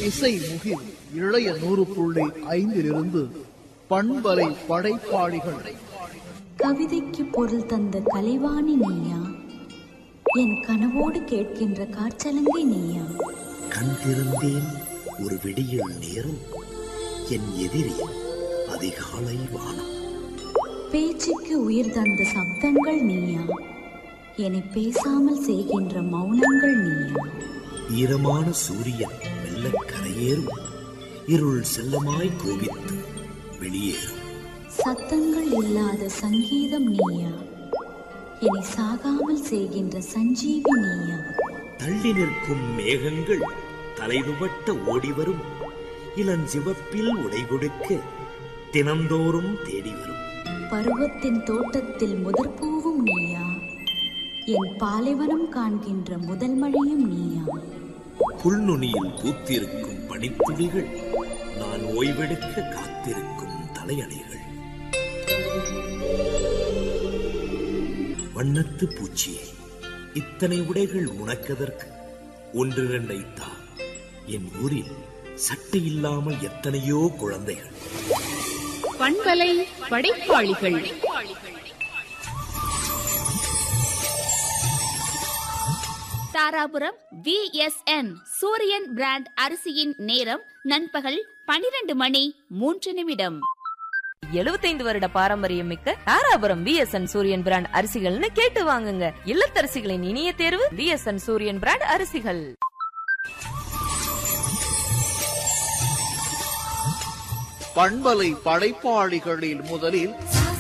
இசை முகில் இளைய நூறு புள்ளி ஐந்திலிருந்து பண்பலை படைப்பாளிகள் கவிதைக்கு பொருள் தந்த கலைவாணி நீயா என் கனவோடு கேட்கின்ற காற்றலங்கை நீயா கண் திறந்தேன் ஒரு விடியல் நேரம் என் எதிரி அதிகாலை வானம் பேச்சுக்கு உயிர் தந்த சப்தங்கள் நீயா என்னை பேசாமல் செய்கின்ற மௌனங்கள் நீயா ஈரமான சூரியன் மெல்ல கரையேறும் இருள் செல்லமாய் கோபித்து வெளியேறும் சத்தங்கள் இல்லாத சங்கீதம் நீயா என்னை சாகாமல் செய்கின்ற சஞ்சீவி நீயா தள்ளி நிற்கும் மேகங்கள் தலைதுவட்ட ஓடிவரும் இளஞ்சிவப்பில் உடை கொடுக்க தினந்தோறும் தேடி வரும் பருவத்தின் தோட்டத்தில் முதற்பூவும் நீயா என் பாலைவனம் காண்கின்ற முதல் மழையும் நீயா புல்நுனியில் பூத்திருக்கும் பனித்துளிகள் நான் ஓய்வெடுக்க காத்திருக்கும் தலையணைகள் வண்ணத்து பூச்சியே இத்தனை உடைகள் உனக்கதற்கு ஒன்றிரண்டை தா என் ஊரில் சட்டை இல்லாமல் எத்தனையோ குழந்தைகள் பண்பலை படைப்பாளிகள் தாராபுரம் விஎஸ்என் சூரியன் பிராண்ட் அரிசியின் நேரம் நண்பகல் பனிரெண்டு மணி மூன்று நிமிடம் எழுபத்தைந்து வருட பாரம்பரியம் மிக்க தாராபுரம் விஎஸ்என் சூரியன் பிராண்ட் அரிசிகள்னு கேட்டு வாங்குங்க இல்லத்தரசிகளின் இனிய தேர்வு விஎஸ்என் சூரியன் பிராண்ட் அரிசிகள் பண்பலை படைப்பாளிகளில் முதலில்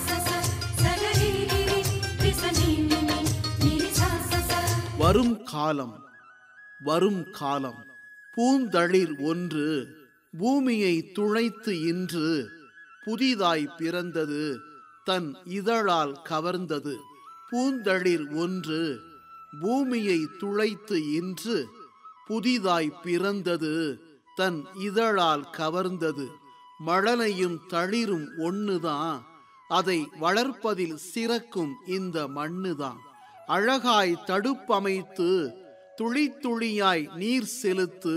வரும் காலம் வரும் காலம் பூந்தளிர் ஒன்று பூமியை துளைத்து இன்று புதிதாய் பிறந்தது தன் இதழால் கவர்ந்தது பூந்தளிர் ஒன்று பூமியை துளைத்து இன்று புதிதாய் பிறந்தது தன் இதழால் கவர்ந்தது மழலையும் தளிரும் ஒண்ணுதான் அதை வளர்ப்பதில் சிறக்கும் இந்த மண்ணுதான் அழகாய் தடுப்பமைத்து துளி துளியாய் நீர் செலுத்து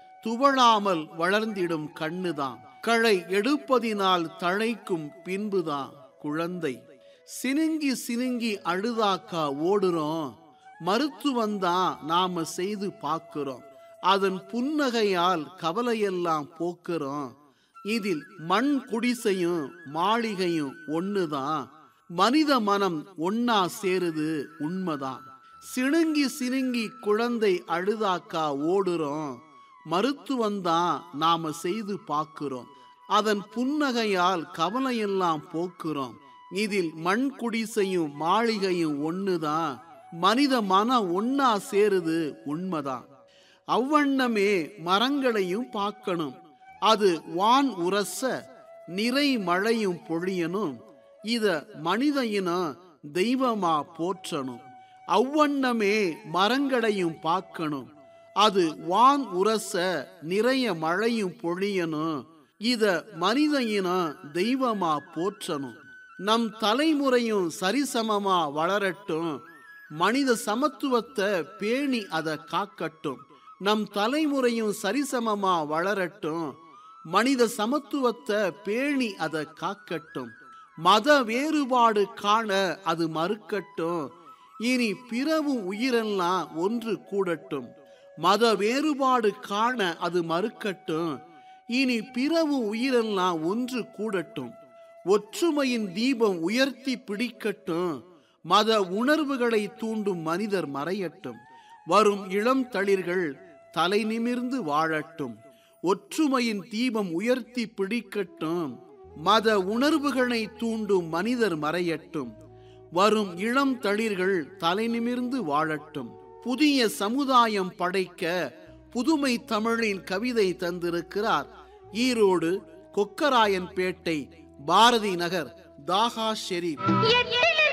துவளாமல் வளர்ந்திடும் கண்ணுதான் களை எடுப்பதினால் தழைக்கும் பின்புதான் குழந்தை சினுங்கி சினுங்கி அழுதாக்கா ஓடுறோம் மருத்துவந்தான் நாம செய்து பார்க்கிறோம் அதன் புன்னகையால் கவலையெல்லாம் போக்குறோம் இதில் மண் குடிசையும் மாளிகையும் ஒண்ணுதான் மனித மனம் ஒன்னா சேருது உண்மைதான் சிணுங்கி சினுங்கி குழந்தை அழுதாக்கா ஓடுறோம் மருத்துவந்தான் நாம செய்து பார்க்கிறோம் அதன் புன்னகையால் கவலையெல்லாம் போக்குறோம் இதில் மண் குடிசையும் மாளிகையும் ஒண்ணுதான் மனித மனம் ஒன்னா சேருது உண்மைதான் அவ்வண்ணமே மரங்களையும் பார்க்கணும் அது வான் உரச நிறை மழையும் பொழியணும் இத மனித இனம் தெய்வமா போற்றணும் அவ்வண்ணமே மரங்களையும் பார்க்கணும் அது வான் உரச நிறைய மழையும் பொழியணும் இத மனித இனம் தெய்வமா போற்றணும் நம் தலைமுறையும் சரிசமமா வளரட்டும் மனித சமத்துவத்தை பேணி அதை காக்கட்டும் நம் தலைமுறையும் சரிசமமா வளரட்டும் மனித சமத்துவத்தை பேணி அதை காக்கட்டும் மத வேறுபாடு காண அது மறுக்கட்டும் இனி பிறவும் உயிரெல்லாம் ஒன்று கூடட்டும் மத வேறுபாடு காண அது மறுக்கட்டும் இனி பிறவும் உயிரெல்லாம் ஒன்று கூடட்டும் ஒற்றுமையின் தீபம் உயர்த்தி பிடிக்கட்டும் மத உணர்வுகளை தூண்டும் மனிதர் மறையட்டும் வரும் இளம் தளிர்கள் தலை நிமிர்ந்து வாழட்டும் ஒற்றுமையின் தீபம் உயர்த்தி பிடிக்கட்டும் மத உணர்வுகளை தூண்டும் மனிதர் மறையட்டும் வரும் இளம் தளிர்கள் தலை நிமிர்ந்து வாழட்டும் புதிய சமுதாயம் படைக்க புதுமை தமிழின் கவிதை தந்திருக்கிறார் ஈரோடு கொக்கராயன்பேட்டை பாரதி நகர் தாகா ஷெரீப் எட்டில்